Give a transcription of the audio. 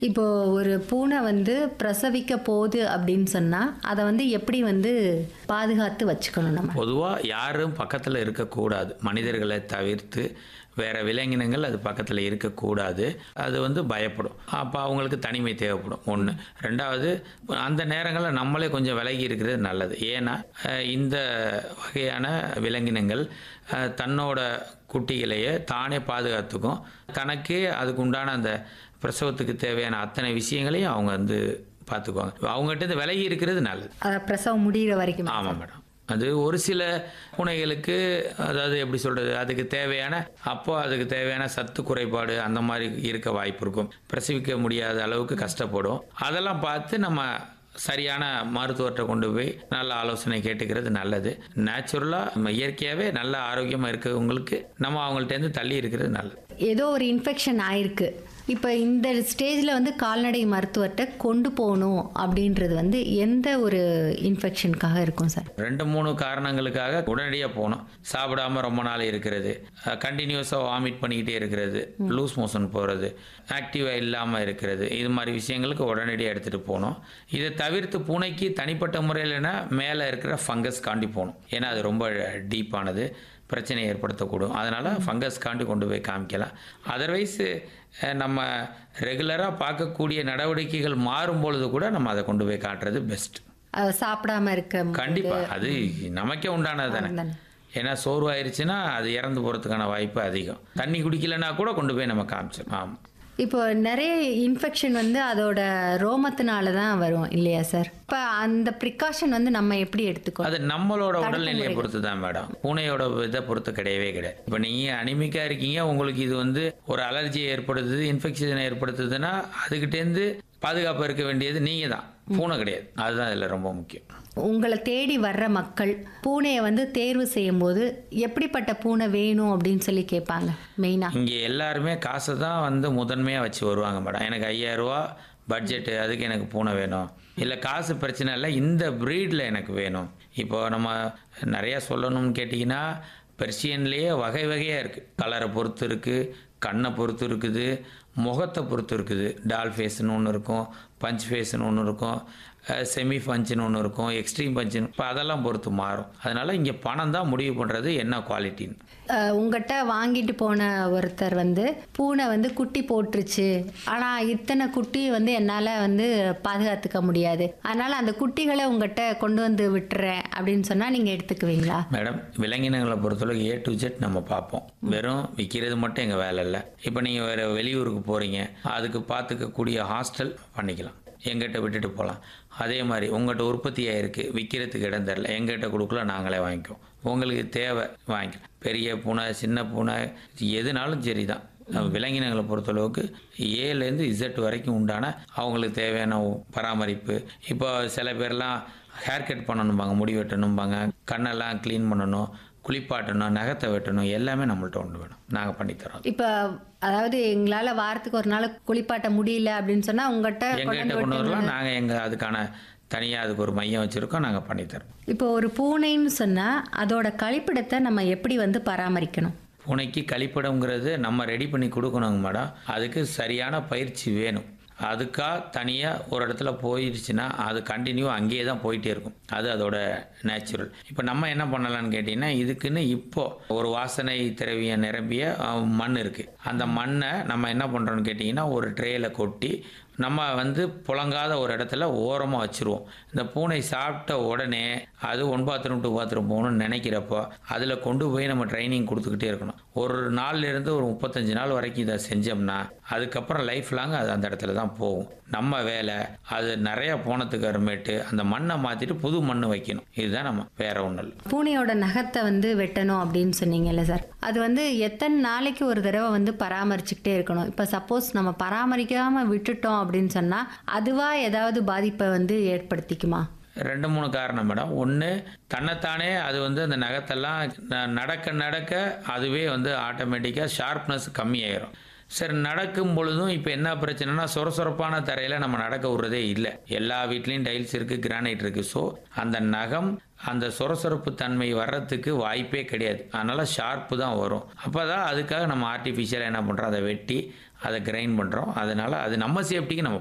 இப்போ ஒரு பூனை வந்து பிரசவிக்க போகுது அப்படின்னு சொன்னா அதை வந்து எப்படி வந்து பாதுகாத்து வச்சுக்கணும் நம்ம பொதுவாக யாரும் பக்கத்தில் இருக்கக்கூடாது மனிதர்களை தவிர்த்து வேற விலங்கினங்கள் அது பக்கத்தில் இருக்கக்கூடாது அது வந்து பயப்படும் அப்போ அவங்களுக்கு தனிமை தேவைப்படும் ஒன்று ரெண்டாவது அந்த நேரங்களில் நம்மளே கொஞ்சம் விலகி இருக்கிறது நல்லது ஏன்னா அஹ், இந்த வகையான விலங்கினங்கள் அஹ், தன்னோட குட்டிகளையே தானே பாதுகாத்துக்கும் தனக்கே அதுக்கு உண்டான அந்த பிரசவத்துக்கு தேவையான அத்தனை விஷயங்களையும் அவங்க வந்து பார்த்துக்குவாங்க அவங்ககிட்ட இருந்து விலகி இருக்கிறது நல்லது அதை பிரசவம் முடிகிற வரைக்கும் ஆமாம் மேடம் அது ஒரு சில பூனைகளுக்கு அதாவது எப்படி சொல்றது அதுக்கு தேவையான அப்போ அதுக்கு தேவையான சத்து குறைபாடு அந்த மாதிரி இருக்க வாய்ப்பு இருக்கும் பிரசவிக்க முடியாத அளவுக்கு கஷ்டப்படும் அதெல்லாம் பார்த்து நம்ம சரியான மருத்துவர்கிட்ட கொண்டு போய் நல்ல ஆலோசனை கேட்டுக்கிறது நல்லது நேச்சுரலாக நம்ம இயற்கையாகவே நல்ல ஆரோக்கியமாக இருக்கவங்களுக்கு நம்ம அவங்கள்ட்டேருந்து தள்ளி இருக்கிறது நல்லது ஏதோ ஒரு இன்ஃபெக்ஷன் ஆயிருக்கு இப்போ இந்த ஸ்டேஜில் வந்து கால்நடை மருத்துவர்கிட்ட கொண்டு போகணும் அப்படின்றது வந்து எந்த ஒரு இன்ஃபெக்ஷனுக்காக இருக்கும் சார் ரெண்டு மூணு காரணங்களுக்காக உடனடியாக போகணும் சாப்பிடாம ரொம்ப நாள் இருக்கிறது கண்டினியூஸாக வாமிட் பண்ணிக்கிட்டே இருக்கிறது லூஸ் மோஷன் போகிறது ஆக்டிவாக இல்லாமல் இருக்கிறது இது மாதிரி விஷயங்களுக்கு உடனடியாக எடுத்துகிட்டு போகணும் இதை தவிர்த்து பூனைக்கு தனிப்பட்ட முறையில்னா மேலே இருக்கிற ஃபங்கஸ் காண்டி போகணும் ஏன்னா அது ரொம்ப டீப்பானது பிரச்சனையை ஏற்படுத்தக்கூடும் அதனால் ஃபங்கஸ் காண்டி கொண்டு போய் காமிக்கலாம் அதர்வைஸ் நம்ம ரெகுலராக பார்க்கக்கூடிய நடவடிக்கைகள் மாறும் பொழுது கூட நம்ம அதை கொண்டு போய் காட்டுறது பெஸ்ட் அது சாப்பிடாம இருக்க கண்டிப்பா அது நமக்கே உண்டானது தானே தானே. ஏன்னா சோர்வாயிருச்சுன்னா அது இறந்து போகிறதுக்கான வாய்ப்பு அதிகம் தண்ணி குடிக்கலைன்னா கூட கொண்டு போய் நம்ம காமிச்சோம் ஆமாம் இப்போ நிறைய இன்ஃபெக்ஷன் வந்து அதோட ரோமத்தினால தான் வரும் இல்லையா சார் இப்போ அந்த ப்ரிகாஷன் வந்து நம்ம எப்படி எடுத்துக்கோ அது நம்மளோட உடல்நிலையை பொறுத்து தான் மேடம் பூனையோட இதை பொறுத்து கிடையவே கிடையாது இப்போ நீங்கள் அனிமிக்காக இருக்கீங்க உங்களுக்கு இது வந்து ஒரு அலர்ஜி ஏற்படுத்துது இன்ஃபெக்ஷன் ஏற்படுத்துதுன்னா அதுக்கிட்டேருந்து பாதுகாப்பாக இருக்க வேண்டியது நீங்கள் தான் பூனை கிடையாது அதுதான் இதில் ரொம்ப முக்கியம் உங்களை தேடி வர்ற மக்கள் பூனையை வந்து தேர்வு செய்யும்போது எப்படிப்பட்ட பூனை வேணும் அப்படின்னு சொல்லி கேட்பாங்க மெயினாக இங்கே எல்லாருமே காசை தான் வந்து முதன்மையாக வச்சு வருவாங்க மேடம் எனக்கு ஐயாயிரம் ரூபா பட்ஜெட்டு அதுக்கு எனக்கு பூனை வேணும் இல்லை காசு பிரச்சனை இல்லை இந்த ப்ரீடில் எனக்கு வேணும் இப்போ நம்ம நிறையா சொல்லணும்னு கேட்டிங்கன்னா பெர்சியன்லேயே வகை வகையாக இருக்குது கலரை பொறுத்து இருக்குது கண்ணை பொறுத்து இருக்குது முகத்தை பொறுத்து இருக்குது டால் ஃபேஸ்னு ஒன்று இருக்கும் பஞ்ச் ஃபேஸ்னு ஒன்று இருக்கும் செமி பஞ்சுன்னு ஒன்று இருக்கும் எக்ஸ்ட்ரீம் பஞ்சுன்னு இப்போ அதெல்லாம் பொறுத்து மாறும் அதனால் இங்கே பணம் தான் முடிவு பண்ணுறது என்ன குவாலிட்டின்னு உங்கள்கிட்ட வாங்கிட்டு போன ஒருத்தர் வந்து பூனை வந்து குட்டி போட்டுருச்சு ஆனால் இத்தனை குட்டி வந்து என்னால் வந்து பாதுகாத்துக்க முடியாது அதனால் அந்த குட்டிகளை உங்கள்கிட்ட கொண்டு வந்து விட்டுறேன் அப்படின்னு சொன்னால் நீங்கள் எடுத்துக்குவீங்களா மேடம் விலங்கினங்களை பொறுத்தளவுக்கு ஏ டு ஜெட் நம்ம பார்ப்போம் வெறும் விற்கிறது மட்டும் எங்கள் வேலை இல்லை இப்போ நீங்கள் வேறு வெளியூருக்கு போகிறீங்க அதுக்கு பார்த்துக்கக்கூடிய ஹாஸ்டல் பண்ணிக்கலாம் எங்கிட்ட விட்டுட்டு போகலாம் அதே மாதிரி உங்கள்கிட்ட உற்பத்தி ஆயிருக்கு விற்கிறதுக்கு இடம் தரல எங்கிட்ட கொடுக்கல நாங்களே வாங்கிக்குவோம் உங்களுக்கு தேவை வாங்கிக்கலாம் பெரிய பூனை சின்ன பூனை எதுனாலும் சரி தான் விலங்கினங்களை பொறுத்தளவுக்கு ஏலேருந்து இசட் வரைக்கும் உண்டான அவங்களுக்கு தேவையான பராமரிப்பு இப்போ சில பேர்லாம் ஹேர் கட் பண்ணணும்பாங்க முடி வெட்டணும்பாங்க கண்ணெல்லாம் க்ளீன் பண்ணணும் குளிப்பாட்டணும் நகத்தை வெட்டணும் எல்லாமே நம்மள்ட்ட ஒன்று வேணும் நாங்கள் பண்ணித்தரோம் இப்போ அதாவது எங்களால் வாரத்துக்கு ஒரு நாள் குளிப்பாட்ட முடியல அப்படின்னு சொன்னால் உங்கள்கிட்ட எங்ககிட்ட கொண்டு வரலாம் நாங்கள் எங்கள் அதுக்கான தனியாக அதுக்கு ஒரு மையம் வச்சுருக்கோம் நாங்கள் பண்ணித்தரோம் இப்போ ஒரு பூனைன்னு சொன்னால் அதோட கழிப்பிடத்தை நம்ம எப்படி வந்து பராமரிக்கணும் பூனைக்கு கழிப்பிடங்கிறது நம்ம ரெடி பண்ணி கொடுக்கணுங்க மேடம் அதுக்கு சரியான பயிற்சி வேணும் அதுக்காக தனியாக ஒரு இடத்துல போயிடுச்சுன்னா அது கண்டினியூ அங்கேயே தான் போயிட்டே இருக்கும் அது அதோட நேச்சுரல் இப்போ நம்ம என்ன பண்ணலாம்னு கேட்டிங்கன்னா இதுக்குன்னு இப்போ ஒரு வாசனை திரவியம் நிரம்பிய அஹ், மண் இருக்குது அந்த மண்ணை நம்ம என்ன பண்ணுறோம்னு கேட்டிங்கன்னா ஒரு ட்ரேயில் கொட்டி நம்ம வந்து புழங்காத ஒரு இடத்துல ஓரமாக வச்சுருவோம் இந்த பூனை சாப்பிட்ட உடனே அது ஒன் பாத்ரூம் டூ பாத்ரூம் போகணும்னு நினைக்கிறப்போ அதில் கொண்டு போய் நம்ம ட்ரைனிங் கொடுத்துக்கிட்டே இருக்கணும் ஒரு நாள்ல இருந்து ஒரு முப்பத்தஞ்சு நாள் வரைக்கும் இதை செஞ்சோம்னா அதுக்கப்புறம் லைஃப் லாங் அது அந்த இடத்துல தான் போகும் நம்ம வேலை அது நிறைய போனதுக்கு அப்புறமேட்டு அந்த மண்ணை மாற்றிட்டு புது மண் வைக்கணும் இதுதான் நம்ம வேற ஒன்றும் இல்லை பூனையோட நகத்தை வந்து வெட்டணும் அப்படின்னு சொன்னீங்கல்ல சார் அது வந்து எத்தனை நாளைக்கு ஒரு தடவை வந்து பராமரிச்சுக்கிட்டே இருக்கணும் இப்போ சப்போஸ் நம்ம பராமரிக்காம விட்டுட்டோம் அப்படின்னு சொன்னால் அதுவாக ஏதாவது பாதிப்பை வந்து ஏற்படுத்திக்குமா ரெண்டு மூணு காரணம் மேடம் ஒன்று தன்னைத்தானே அது வந்து அந்த நகத்தெல்லாம் ந- நடக்க நடக்க அதுவே வந்து ஆட்டோமேட்டிக்காக ஷார்ப்னஸ் கம்மியாயிரும் சரி நடக்கும் பொழுதும் இப்போ என்ன பிரச்சனைனா சொரசொரப்பான தரையில் நம்ம நடக்க விடுறதே இல்லை எல்லா வீட்லேயும் டைல்ஸ் இருக்குது கிரானைட் இருக்குது ஸோ அந்த நகம் அந்த சொரசொரப்பு தன்மை வர்றதுக்கு வாய்ப்பே கிடையாது அதனால் ஷார்ப்பு தான் வரும் அப்போ தான் அதுக்காக நம்ம ஆர்டிஃபிஷியலாக என்ன பண்ணுறோம் அதை வெட்டி அதை கிரைண்ட் பண்ணுறோம் அதனால் அது நம்ம சேஃப்டிக்கு நம்ம